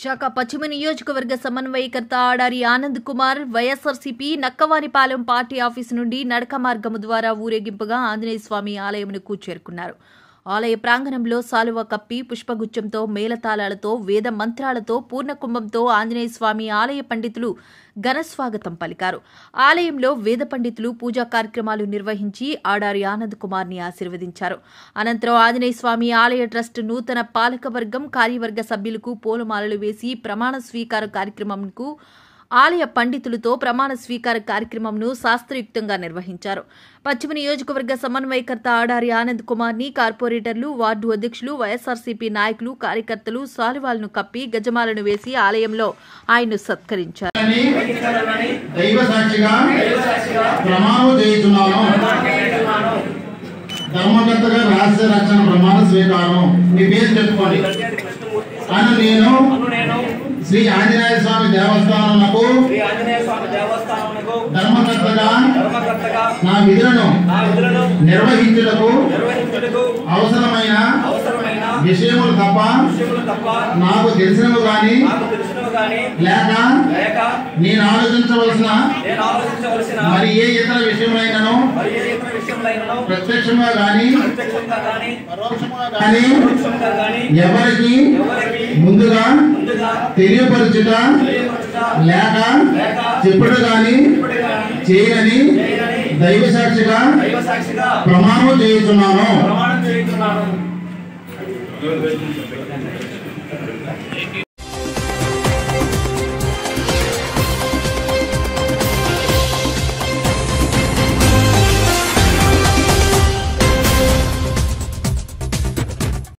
విశాఖ పశ్చిమ నియోజకవర్గ సమన్వయకర్త ఆడారి ఆనంద్ కుమార్ వైఎస్ఆర్సీపీ నక్కవానిపాలెం పార్టీ ఆఫీసు నుండి నడక మార్గము ద్వారా ఊరేగింపుగా ఆంజనేయ స్వామి ఆలయమునకు చేరుకున్నారు ఆలయ ప్రాంగణంలో సాలువ కప్పి పుష్పగుచ్చంతో మేళతాళాలతో వేద మంత్రాలతో పూర్ణకుంభంతో ఆంజనేయ స్వామి ఆలయ పండితులు ఘనస్వాగతం పలికారు ఆలయంలో వేద పండితులు పూజా కార్యక్రమాలు నిర్వహించి ఆడారి ఆనంద్ కుమార్ ని ఆశీర్వదించారు అనంతరం ఆంజనేయ స్వామి ఆలయ ట్రస్ట్ నూతన పాలకవర్గం కార్యవర్గ సభ్యులకు పూలమాలలు వేసి ప్రమాణ స్వీకార కార్యక్రమంకు ఆలయ పండితులతో ప్రమాణ స్వీకార కార్యక్రమంను శాస్త్రయుక్తంగా నిర్వహించారు పశ్చిమ నియోజకవర్గ సమన్వయకర్త ఆడారి ఆనంద్ కుమార్ ని కార్పొరేటర్లు వార్డు అధ్యక్షులు వైఎస్ఆర్సీపీ నాయకులు కార్యకర్తలు సాలువాలను కప్పి గజమాలను వేసి ఆలయంలో ఆయన్ను సత్కరించారు అని దైవ సాక్షిగా ప్రమాణం చేయుచున్నాను ధర్మకర్తగా రహస్య రక్షణ ప్రమాణ స్వీకారం మీ పేరు చెప్పుకోండి అని నేను నేను శ్రీ ఆంజనేయ స్వామి దేవస్థానమునకు శ్రీ ఆంజనేయ స్వామి దేవస్థానమునకు ధర్మకర్తగా ధర్మకర్తగా నా విధులను నా విధులను నిర్వహించుటకు నిర్వహించుటకు అవసరమైన అవసరమైన విషయములు తప్ప విషయములు తప్ప నాకు తెలిసినవి గాని నాకు తెలిసినవి గాని లేక లేక నేను ఆలోచించవలసిన నేను ఆలోచించవలసిన మరి ఏ ఇతర విషయములైనను మరి ఏ ఇతర విషయములైనను ప్రత్యక్షంగా గాని ప్రత్యక్షంగా గాని పరోక్షముగా గాని పరోక్షంగా గాని ఎవరికి ఎవరికి ముందుగా ముందుగా తెలియపరచుట తెలియపరచుట లేక లేక చెప్పుడు గాని ఇప్పుడు గాని చేయని చేయనని దైవ సాక్షిగా దైవ సాక్షిగా ప్రమాణం చేయుచున్నాను ప్రమాణం చేయుచున్నాను